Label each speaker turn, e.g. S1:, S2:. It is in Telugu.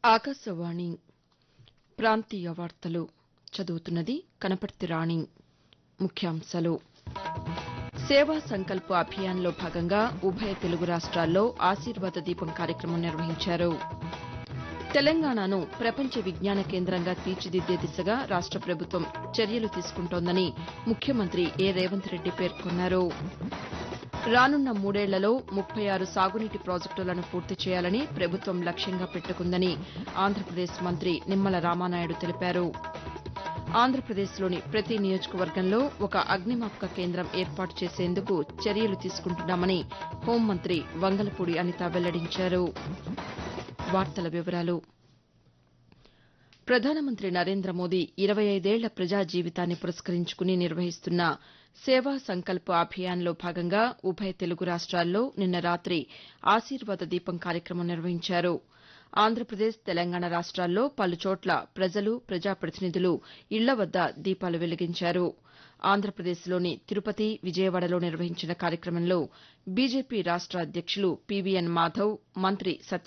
S1: ఆకాశవాణి ప్రాంతీయ వార్తలు చదువుతున్నది కనపర్తి రాణి ముఖ్యాంశాలు సేవా సంకల్ప్ అభియాన్లో భాగంగా ఉభయ తెలుగు రాష్ట్రాల్లో ఆశీర్వాద దీపం కార్యక్రమం నిర్వహించారు తెలంగాణను ప్రపంచ విజ్ఞాన కేంద్రంగా తీర్చిదిద్దే దిశగా రాష్ట ప్రభుత్వం చర్యలు తీసుకుంటోందని ముఖ్యమంత్రి ఏ రేవంత్ రెడ్డి పేర్కొన్నారు రానున్న మూడేళ్లలో ముప్పై ఆరు సాగునీటి ప్రాజెక్టులను పూర్తి చేయాలని ప్రభుత్వం లక్ష్యంగా పెట్టుకుందని ఆంధ్రప్రదేశ్ మంత్రి నిమ్మల రామానాయుడు తెలిపారు ఆంధ్రప్రదేశ్లోని ప్రతి నియోజకవర్గంలో ఒక అగ్నిమాపక కేంద్రం ఏర్పాటు చేసేందుకు చర్యలు తీసుకుంటున్నామని హోంమంత్రి వంగలపూడి అనిత వెల్లడించారు ప్రధానమంత్రి నరేంద్ర మోదీ ఇరవై ఐదేళ్ల ప్రజా జీవితాన్ని పురస్కరించుకుని నిర్వహిస్తున్న సేవా సంకల్ప్ అభియాన్లో భాగంగా ఉభయ తెలుగు రాష్ట్రాల్లో నిన్న రాతి ఆశీర్వాద దీపం కార్యక్రమం నిర్వహించారు ఆంధ్రప్రదేశ్ తెలంగాణ రాష్ట్రాల్లో పలుచోట్ల ప్రజలు ప్రజాప్రతినిధులు ఇళ్ల వద్ద దీపాలు వెలిగించారు ఆంధ్రప్రదేశ్లోని తిరుపతి విజయవాడలో నిర్వహించిన కార్యక్రమంలో బీజేపీ రాష్ట అధ్యక్షులు పీవీఎన్ మాధవ్ మంత్రి సత్య